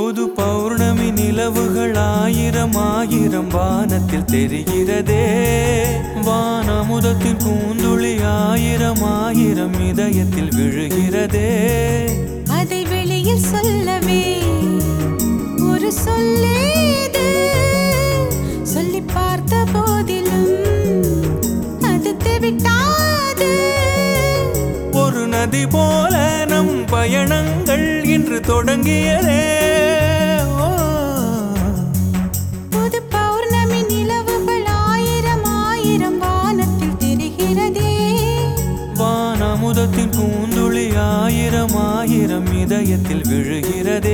புது பௌர்ணமி நிலவுகள் ஆயிரம் ஆயிரம் வானத்தில் தெரிகிறதே வானமுதத்தின் பூந்துளி ஆயிரம் ஆயிரம் இதயத்தில் விழுகிறதே அதை வெளியில் சொல்லவே ஒரு சொல்லேது சொல்லி பார்த்த போதிலும் அது தெவிட்டாது ஒரு நதி போல நம் பயணங்கள் இன்று தொடங்கியதே ஓ. புது பௌர்ணமி நிலவுகள் ஆயிரம் ஆயிரம் வானத்தில் தெரிகிறதே வானமுதத்தின் பூந்துளி ஆயிரம் ஆயிரம் இதயத்தில் விழுகிறதே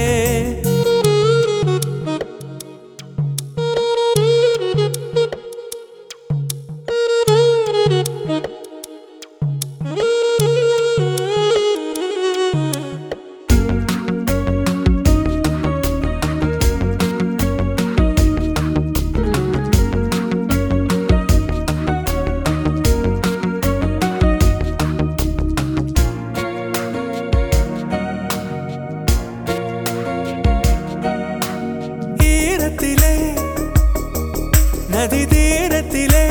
ஈரத்திலே நதி தீரத்திலே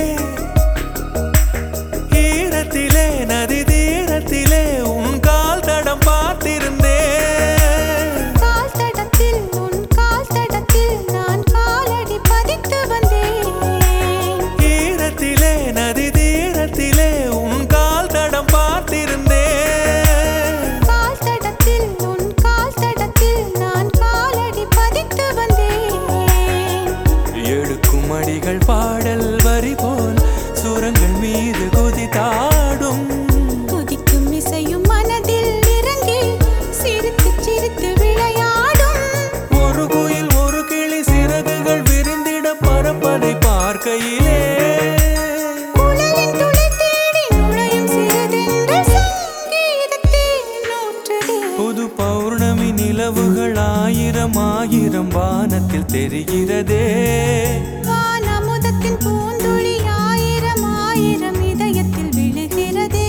ஈரத்திலே நதி தீரத்திலே உன் கால் தடம் பார்த்திருந்தேன் கால் தடத்தில் உன் கால் தடத்தில் நான் காலடி பதித்து வந்தேன் ஈரத்திலே நதி தீரத்திலே உன் கால் தடம் பார்த்திருந்தேன் கால் தடத்தில் உன் கால் தடத்தில் நான் காலடி பதித்து வந்தேன் எடுக்கும் அடிகள் பாடல் வரி போல் சுரங்கள் மீது குதித்தாடும் குதிக்கும் இசையும் மனதில் இறங்கி சிரித்து சிரித்து விளையாடும் ஒரு குயில் ஒரு கிளி சிறகுகள் விரிந்திட பறப்பதை பார்க்கையிலே குழலின் துளி தேடி நுழையும் சிறுதென்றல் சங்கீதத்தில் நூற்றுதே புது பௌர்ணமி நிலவுகள் ஆயிரம் ஆயிரம் வானத்தில் தெரிகிறதே வானமுதத்தின் பூந்துளி ஆயிரம் ஆயிரம் இதயத்தில் விழுகிறதே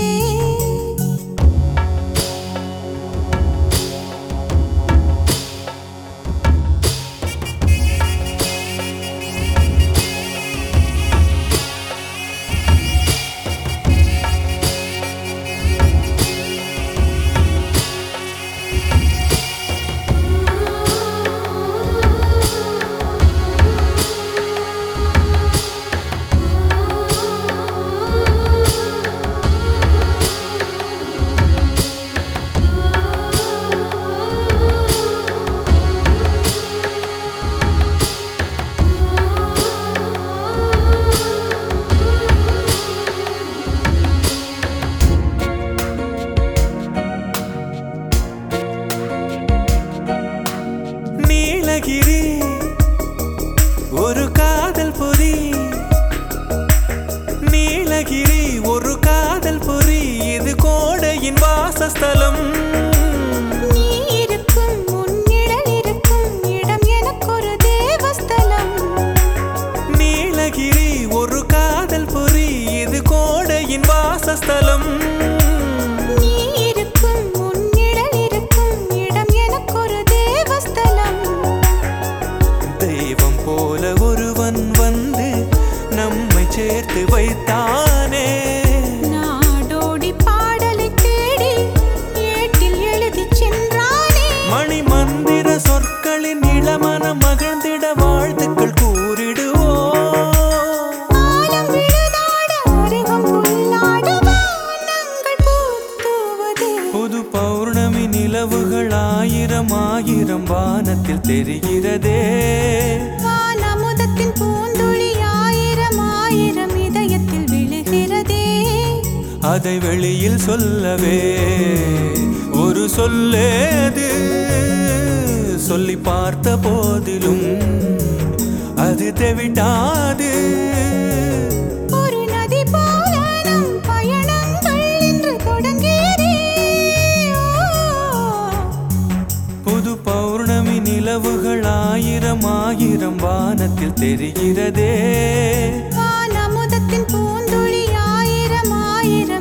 நீலகிரி ஒரு காதல் பொறி நீலகிரி ஒரு காதல் பொறி இது கோடையின் வாசஸ்தலம் நீ இருக்கும் உன் நிழல் இருக்கும் இடம் எனக்கொரு தேவஸ்தலம் நீலகிரி ஒரு காதல் பொறி இது கோடையின் வாசஸ்தலம் நீ இருக்கும் உன் நிழல் இருக்கும் இடம் எனக்கொரு தேவஸ்தலம் தெய்வம் போல ஒருவன் வந்து நம்மை சேர்த்து வைத்தானே நாடோடி பாடலை தேடி ஏட்டில் எழுதிச் சென்றானே மணி மந்திர சொற்களின் இளமன மகிழ்ந்திட வாழ்த்துக்கள் கூறிடுவோம் ஆலம் விழுதாட அருகம் புல்லாட வானங்கள் பூத்துவதே புது பௌர்ணமி நிலவுகள் ஆயிரம் ஆயிரம் வானத்தில் தெரிகிறதே வானமுதத்தின் பூந்துளி ஆயிரம் ஆயிரம் இதயத்தில் விழுகிறதே அதை வெளியில் சொல்லவே ஒரு சொல்லேது சொல்லி பார்த்த போதிலும் அது தெவிட்டாது ஒரு நதி போல நம் பயணங்கள் இன்று தொடங்கியதே புது பௌர்ணமி நிலவுகள் ஆயிரம் ஆயிரம் வானத்தில் தெரிகிறதே வானமுதத்தின் பூந்துளி ஆயிரம் ஆயிரம்